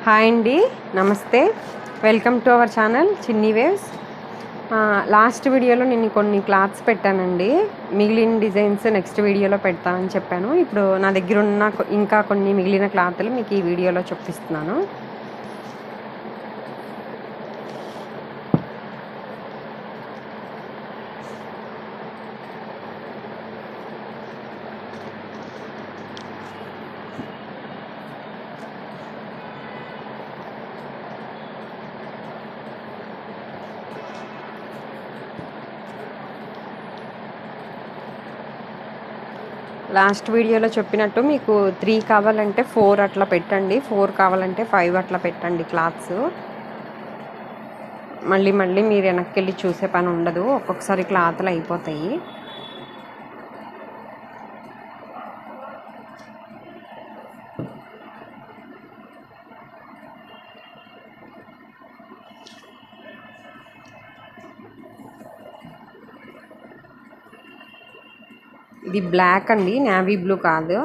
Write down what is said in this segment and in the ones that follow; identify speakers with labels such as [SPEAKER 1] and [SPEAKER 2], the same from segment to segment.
[SPEAKER 1] hi అండి నమస్తే welcome to our channel Chinni waves last వీడియోలో నేను కొన్ని క్లాత్స్ పెట్టానండి మిగిలిన డిజైన్స్ నెక్స్ట్ వీడియోలో పెడతానని చెప్పాను ఇప్పుడు నా దగ్గర ఉన్న కొ- ఇంకా కొన్ని మిగిలిన క్లాత్లు మీకు ఈ వీడియోలో చూపిస్తున్నాను లాస్ట్ వీడియోలో చెప్పినట్టు మీకు త్రీ కావాలంటే ఫోర్ అట్లా పెట్టండి ఫోర్ కావాలంటే ఫైవ్ అట్లా పెట్టండి క్లాత్స్ మళ్ళీ మళ్ళీ మీరు వెనక్కి వెళ్ళి చూసే పని ఉండదు ఒక్కొక్కసారి క్లాత్లు అయిపోతాయి ఇది బ్లాక్ అండి నేవీ బ్లూ కాదు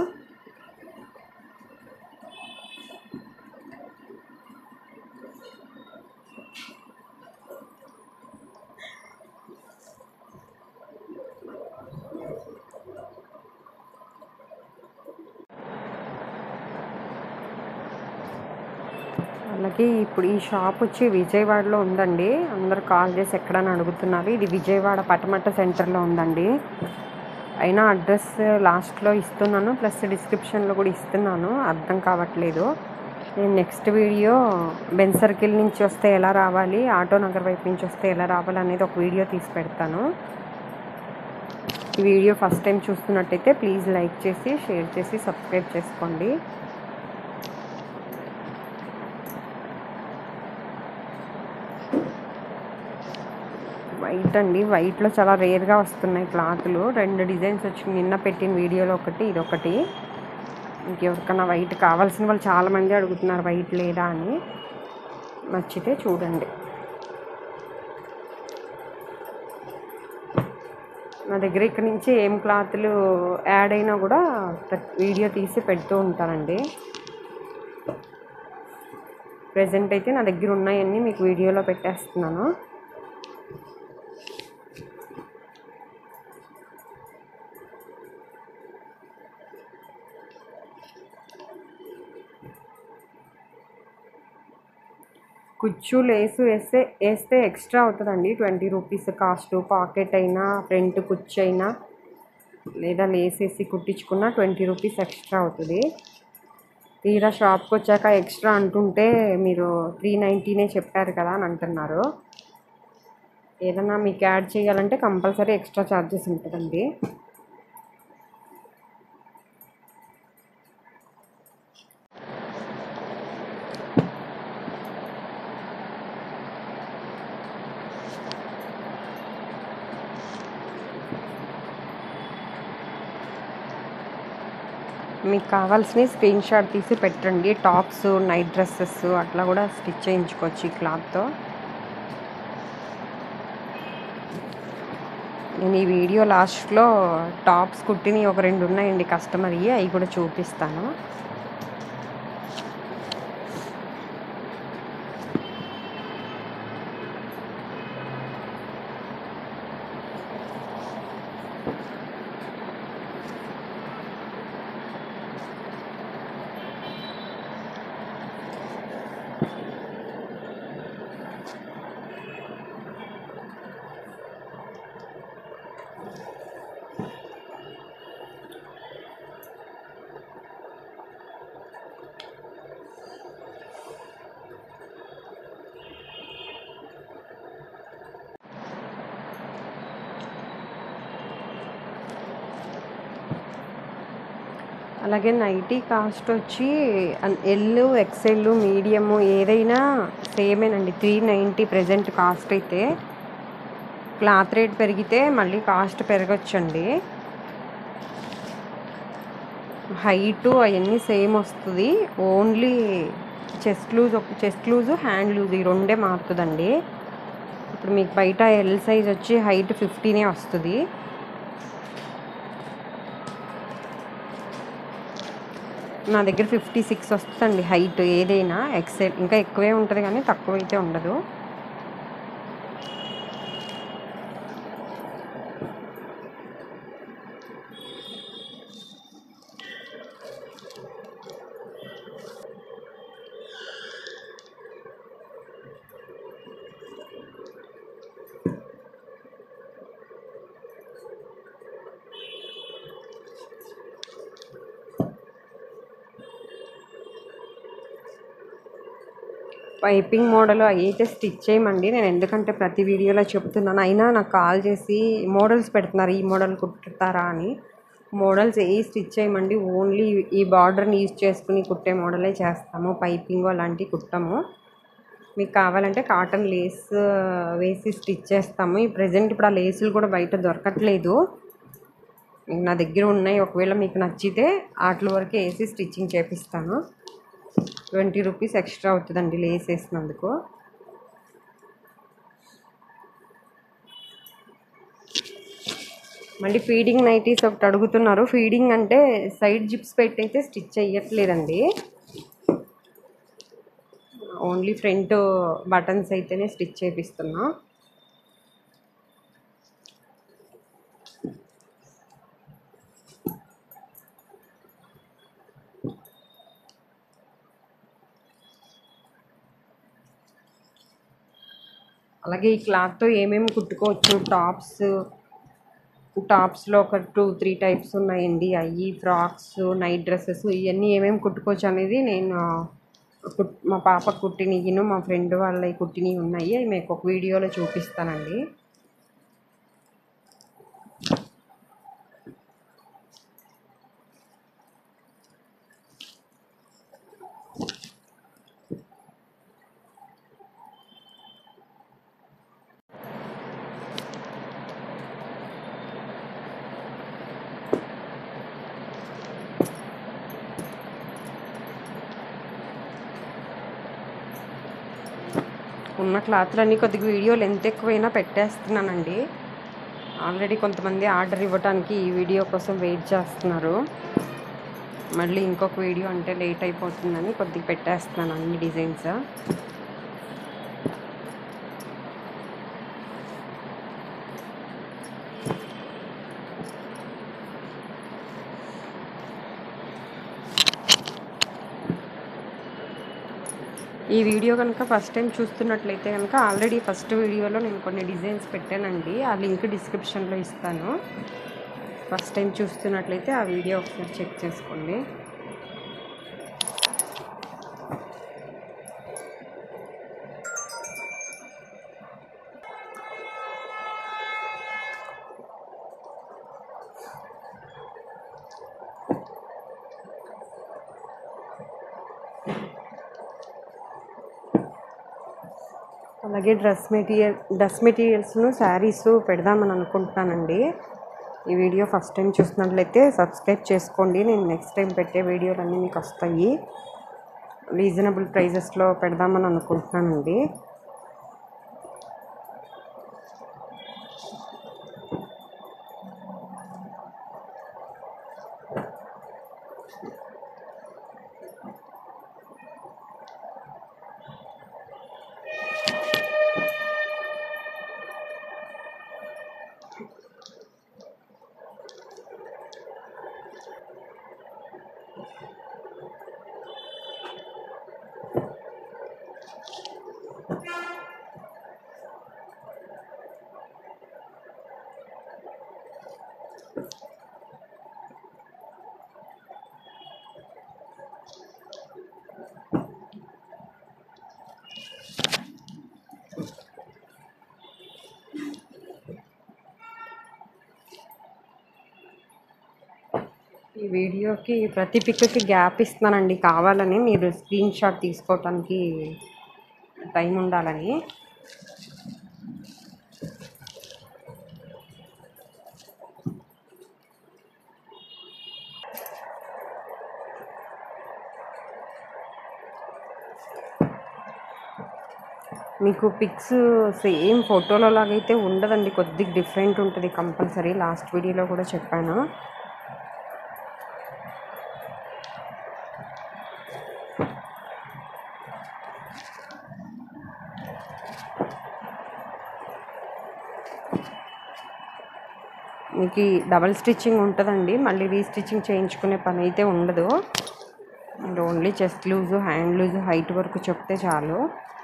[SPEAKER 1] అలాగే ఇప్పుడు ఈ షాప్ వచ్చి విజయవాడలో ఉందండి అందరు కాల్ చేసి ఎక్కడని అడుగుతున్నారు ఇది విజయవాడ పటమట సెంటర్లో ఉందండి అయినా అడ్రస్ లాస్ట్లో ఇస్తున్నాను ప్లస్ డిస్క్రిప్షన్లో కూడా ఇస్తున్నాను అర్థం కావట్లేదు నేను నెక్స్ట్ వీడియో బెన్ సర్కిల్ నుంచి వస్తే ఎలా రావాలి ఆటో నగర్ వైపు నుంచి వస్తే ఎలా రావాలి అనేది ఒక వీడియో తీసి పెడతాను ఈ వీడియో ఫస్ట్ టైం చూస్తున్నట్టయితే ప్లీజ్ లైక్ చేసి షేర్ చేసి సబ్స్క్రైబ్ చేసుకోండి వైట్ అండి వైట్లో చాలా రేర్గా వస్తున్నాయి క్లాతులు రెండు డిజైన్స్ వచ్చి నిన్న పెట్టిన వీడియోలో ఒకటి ఇది ఒకటి ఇంకెవరికన్నా వైట్ కావాల్సిన వాళ్ళు చాలామంది అడుగుతున్నారు వైట్ లేదా అని నచ్చితే చూడండి నా దగ్గర ఇక్కడ నుంచి ఏం క్లాతులు యాడ్ అయినా కూడా ప్రతి వీడియో తీసి పెడుతూ ఉంటానండి ప్రజెంట్ అయితే నా దగ్గర ఉన్నాయన్నీ మీకు వీడియోలో పెట్టేస్తున్నాను కుచ్చు లేసు వేస్తే వేస్తే ఎక్స్ట్రా అవుతుందండి ట్వంటీ రూపీస్ కాస్ట్ పాకెట్ అయినా ఫ్రంట్ కుచ్చు అయినా లేదా లేస్ వేసి కుట్టించుకున్నా ట్వంటీ రూపీస్ ఎక్స్ట్రా అవుతుంది తీరా షాప్కి వచ్చాక ఎక్స్ట్రా అంటుంటే మీరు త్రీ నైంటీనే చెప్పారు కదా అని అంటున్నారు ఏదన్నా మీకు యాడ్ చేయాలంటే కంపల్సరీ ఎక్స్ట్రా ఛార్జెస్ ఉంటుందండి మీకు కావాల్సినవి స్క్రీన్ షాట్ తీసి పెట్టండి టాప్స్ నైట్ డ్రెస్సెస్ అట్లా కూడా స్టిచ్ చేయించుకోవచ్చు ఈ క్లాత్తో నేను ఈ వీడియో లాస్ట్లో టాప్స్ కుట్టిని ఒక రెండు ఉన్నాయండి కస్టమర్వి అవి కూడా చూపిస్తాను అలాగే నైటీ కాస్ట్ వచ్చి ఎల్ ఎక్సెల్ మీడియము ఏదైనా సేమేనండి త్రీ నైంటీ ప్రజెంట్ కాస్ట్ అయితే క్లాత్ రేట్ పెరిగితే మళ్ళీ కాస్ట్ పెరగచ్చండి హైటు అవన్నీ సేమ్ వస్తుంది ఓన్లీ చెస్ట్ లూజ్ ఒక చెస్ట్ లూజు హ్యాండ్ లూజ్ ఈ రెండే మారుతుందండి ఇప్పుడు మీకు బయట ఎల్ సైజ్ వచ్చి హైట్ ఫిఫ్టీనే వస్తుంది నా దగ్గర ఫిఫ్టీ సిక్స్ వస్తుందండి హైట్ ఏదైనా ఎక్సెల్ ఇంకా ఎక్కువే ఉంటుంది కానీ తక్కువ అయితే ఉండదు పైపింగ్ మోడల్ అవి అయితే స్టిచ్ చేయమండి నేను ఎందుకంటే ప్రతి వీడియోలో చెప్తున్నాను అయినా నాకు కాల్ చేసి మోడల్స్ పెడుతున్నారు ఈ మోడల్ కుట్టుతారా అని మోడల్స్ ఏ స్టిచ్ చేయమండి ఓన్లీ ఈ బార్డర్ని యూజ్ చేసుకుని కుట్టే మోడలే చేస్తాము పైపింగ్ అలాంటివి కుట్టము మీకు కావాలంటే కాటన్ లేస్ వేసి స్టిచ్ చేస్తాము ఈ ప్రజెంట్ ఇప్పుడు ఆ లేసులు కూడా బయట దొరకట్లేదు నా దగ్గర ఉన్నాయి ఒకవేళ మీకు నచ్చితే వాటి వరకు వేసి స్టిచ్చింగ్ చేపిస్తాను ట్వంటీ రూపీస్ ఎక్స్ట్రా అవుతుందండి లేస్ వేసినందుకు మళ్ళీ ఫీడింగ్ నైటీస్ ఒకటి అడుగుతున్నారు ఫీడింగ్ అంటే సైడ్ జిప్స్ పెట్టి అయితే స్టిచ్ చెయ్యట్లేదండి ఓన్లీ ఫ్రంట్ బటన్స్ అయితేనే స్టిచ్ చేపిస్తున్నా అలాగే ఈ క్లాత్తో ఏమేమి కుట్టుకోవచ్చు టాప్స్ టాప్స్లో ఒక టూ త్రీ టైప్స్ ఉన్నాయండి అవి ఫ్రాక్స్ నైట్ డ్రెస్సెస్ ఇవన్నీ ఏమేమి కుట్టుకోవచ్చు అనేది నేను కుట్ మా పాప కుట్టినవిను మా ఫ్రెండ్ వాళ్ళ కుట్టినవి ఉన్నాయి అవి మీకు ఒక వీడియోలో చూపిస్తానండి ఉన్న క్లాత్లన్నీ కొద్దిగా వీడియో లెంత్ ఎక్కువైనా పెట్టేస్తున్నానండి ఆల్రెడీ కొంతమంది ఆర్డర్ ఇవ్వడానికి ఈ వీడియో కోసం వెయిట్ చేస్తున్నారు మళ్ళీ ఇంకొక వీడియో అంటే లేట్ అయిపోతుందని కొద్దిగా పెట్టేస్తున్నాను అన్ని డిజైన్స్ ఈ వీడియో కనుక ఫస్ట్ టైం చూస్తున్నట్లయితే కనుక ఆల్రెడీ ఫస్ట్ వీడియోలో నేను కొన్ని డిజైన్స్ పెట్టానండి ఆ లింక్ డిస్క్రిప్షన్లో ఇస్తాను ఫస్ట్ టైం చూస్తున్నట్లయితే ఆ వీడియో ఒకసారి చెక్ చేసుకోండి అలాగే డ్రెస్ మెటీరియల్ డ్రెస్ మెటీరియల్స్ను శారీస్ పెడదామని అనుకుంటున్నానండి ఈ వీడియో ఫస్ట్ టైం చూసినట్లయితే సబ్స్క్రైబ్ చేసుకోండి నేను నెక్స్ట్ టైం పెట్టే వీడియోలన్నీ మీకు వస్తాయి రీజనబుల్ ప్రైజెస్లో పెడదామని అనుకుంటున్నానండి ఈ వీడియోకి ప్రతి పిక్కి గ్యాప్ ఇస్తున్నానండి కావాలని మీరు స్క్రీన్ షాట్ తీసుకోవటానికి టైం ఉండాలని మీకు పిక్స్ సేమ్ ఫోటోలో లాగైతే ఉండదండి కొద్దిగా డిఫరెంట్ ఉంటుంది కంపల్సరీ లాస్ట్ వీడియోలో కూడా చెప్పాను మీకు ఈ డబల్ స్టిచ్చింగ్ ఉంటుందండి మళ్ళీ రీస్టిచ్చింగ్ చేయించుకునే పని అయితే ఉండదు and only chest loose hand loose height వరకు చెప్తే చాలు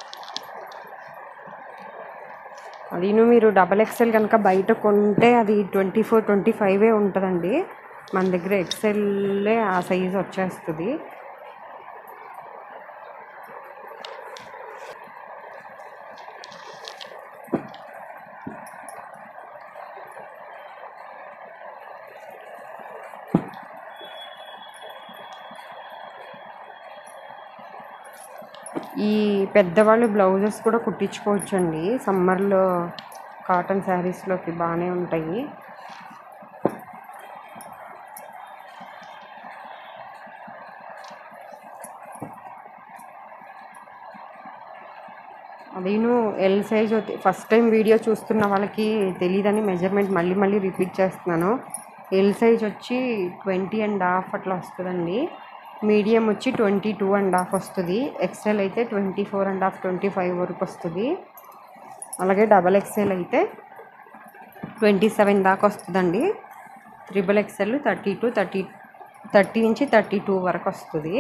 [SPEAKER 1] అదిను మీరు డబల్ ఎక్సెల్ కనుక బయట కొంటే అది ట్వంటీ ఫోర్ ట్వంటీ ఫైవే ఉంటుందండి మన దగ్గర ఎక్సెల్లే ఆ సైజ్ వచ్చేస్తుంది ఈ పెద్దవాళ్ళు బ్లౌజెస్ కూడా కుట్టించుకోవచ్చండి సమ్మర్లో కాటన్ శారీస్లోకి బాగానే ఉంటాయి అదేను L size first time video చూస్తున్న వాళ్ళకి తెలియదని మెజర్మెంట్ మళ్ళీ మళ్ళీ రిపీట్ చేస్తున్నాను ఎల్ సైజ్ వచ్చి ట్వంటీ అండ్ హాఫ్ అట్లా వస్తుందండి మీడియం వచ్చి ట్వంటీ టూ అండ్ హాఫ్ వస్తుంది ఎక్సెల్ అయితే twenty four and half twenty five వరకు వస్తుంది అలాగే డబల్ ఎక్సెల్ అయితే ట్వంటీ సెవెన్ దాకా వస్తుందండి triple XL thirty two thirty thirty నుంచి థర్టీ టూ వరకు వస్తుంది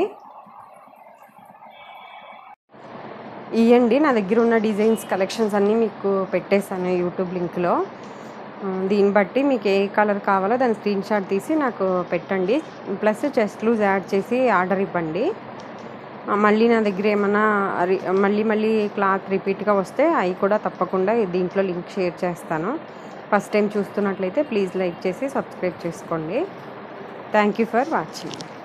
[SPEAKER 1] ఇవ్వండి నా దగ్గర ఉన్న డిజైన్స్ కలెక్షన్స్ అన్నీ మీకు పెట్టేశాను యూట్యూబ్ లింక్లో ఆ, దీన్ని బట్టి మీకు ఏ కలర్ కావాలో దాని స్క్రీన్ షాట్ తీసి నాకు పెట్టండి ప్లస్ చెస్ట్ లూజ్ యాడ్ చేసి ఆర్డర్ ఇవ్వండి ఆ, మళ్ళీ నా దగ్గర ఏమన్నా రి- మళ్ళీ మళ్ళీ క్లాత్ రిపీట్గా వస్తే అవి కూడా తప్పకుండా దీంట్లో లింక్ షేర్ చేస్తాను ఫస్ట్ టైం చూస్తున్నట్లయితే ప్లీజ్ లైక్ చేసి సబ్స్క్రైబ్ చేసుకోండి థ్యాంక్ యూ ఫర్ వాచింగ్